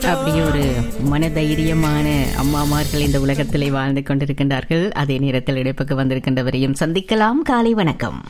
அப்படி ஒரு மனதைரியமான அம்மாமார்கள் இந்த உலகத்திலே வாழ்ந்து கொண்டிருக்கின்றார்கள் அதே நேரத்தில் இடைப்புக்கு வந்திருக்கின்றவரையும் சந்திக்கலாம் காலை வணக்கம்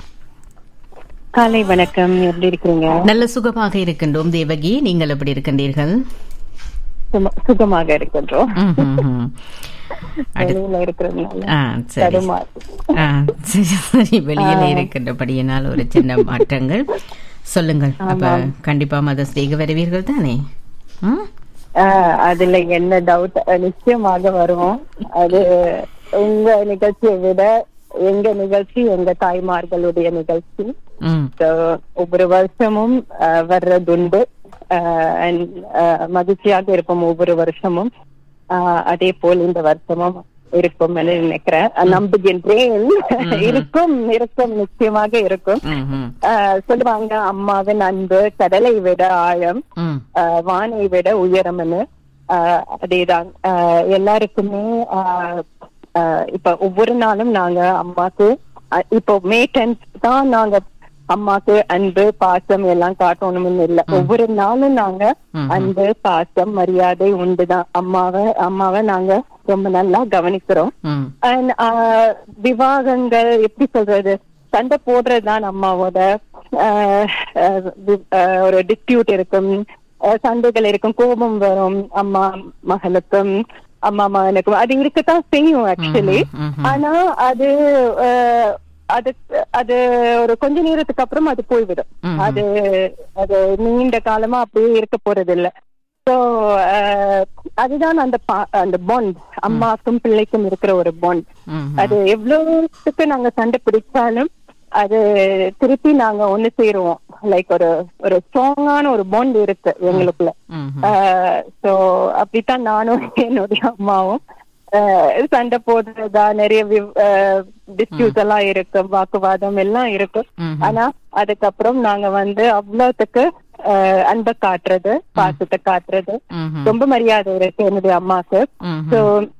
காலை வணக்கம் எப்படி இருக்கிறீங்க நல்ல சுகமாக இருக்கின்றோம் தேவகி நீங்கள் எப்படி இருக்கின்றீர்கள் சும- சுகமாக இருக்கின்றோம் ம், ம், ம். அடுத்து- வெளியில இருக்கிறதுனால ஆ, சரி தடுமாறு. ஆ, சரி சரி வெளியில இருக்கின்றபடியினால் ஒரு சின்ன மாற்றங்கள் சொல்லுங்கள் அப்ப கண்டிப்பா மதர்ஸ் டேக்கு வருவீர்கள் தானே ம்? ஆஹ், அதுல என்ன டவுட் நிச்சயமாக வருவோம் அது உங்க நிகழ்ச்சியை விட எங்க நிகழ்ச்சி எங்க தாய்மார்களுடைய நிகழ்ச்சி ம் So, ஒவ்வொரு வருஷமும் ஆஹ், வர்றதுண்டு ஆஹ், and, ஆஹ், மகிழ்ச்சியாக இருப்போம் ஒவ்வொரு வருஷமும் ஆஹ், அதே போல் இந்த வருஷமும் இருக்கும் என்று நினைக்கிறேன் நம்புகின்றேன் இருக்கும் இருக்கும் நிச்சயமாக இருக்கும் ம் ம் ஆஹ், சொல்லுவாங்க அம்மாவின் அன்பு கடலை விட ஆழம் ம் ஆஹ், வானை விட உயரம்னு ஆஹ், அதேதான் ஆஹ், எல்லாருக்குமே ஆஹ், ஆஹ், இப்ப ஒவ்வொரு நாளும் நாங்க அம்மாக்கு அஹ், இப்போ மே டென்த் தான் நாங்க அம்மாக்கு அன்பு பாசம் எல்லாம் காட்டணும்னு இல்ல ஒவ்வொரு நாளும் நாங்க ம். அன்பு பாசம் மரியாதை உண்டுதான் அம்மாவை அம்மாவை நாங்க ரொம்ப நல்லா கவனிக்கிறோம் ம் And, ஆஹ், விவாகங்கள் எப்படி சொல்றது சண்டை போடுறதுதான் அம்மாவோட ஆஹ், ஆஹ், வி- ஆஹ், ஒரு டிஸ்பியூட் இருக்கும் ஆஹ், சண்டைகள் இருக்கும் கோபம் வரும் அம்மா மகளுக்கும் அம்மா மகனுக்கும் அது இருக்கத்தான் செய்யும் ஆக்சுவலி ம், ம். ஆனா அது ஆஹ், அது அது ஒரு கொஞ்ச நேரத்துக்கு அப்புறம் அது போய்விடும் ம். அது அது நீண்ட காலமா அப்படியே இருக்க போறது இல்ல சோ அதுதான் அந்த பா- அந்த பாண்ட் அம்மாக்கும் பிள்ளைக்கும் இருக்கிற ஒரு பாண்ட் ம் அது எவ்வளவுக்கு நாங்க சண்டை பிடிச்சாலும் அது திருப்பி நாங்க ஒண்ணு சேருவோம் லைக் ஒரு ஒரு ஸ்ட்ராங்கான ஒரு பாண்ட் இருக்கு எங்களுக்குள்ள ம் சோ அப்படித்தான் நானும் என்னுடைய அம்மாவும் ஆஹ் சண்டை போடுறதா நிறைய டிஸ்பியூஸ் எல்லாம் இருக்கும் வாக்குவாதம் எல்லாம் இருக்கும் ம் ஆனா அதுக்கப்புறம் நாங்க வந்து அவ்வளவுத்துக்கு ஆஹ் அன்பை காட்டுறது பாசத்தை காட்டுறது ம் ரொம்ப மரியாதை இருக்கு என்னுடைய அம்மாக்கு ம் சோ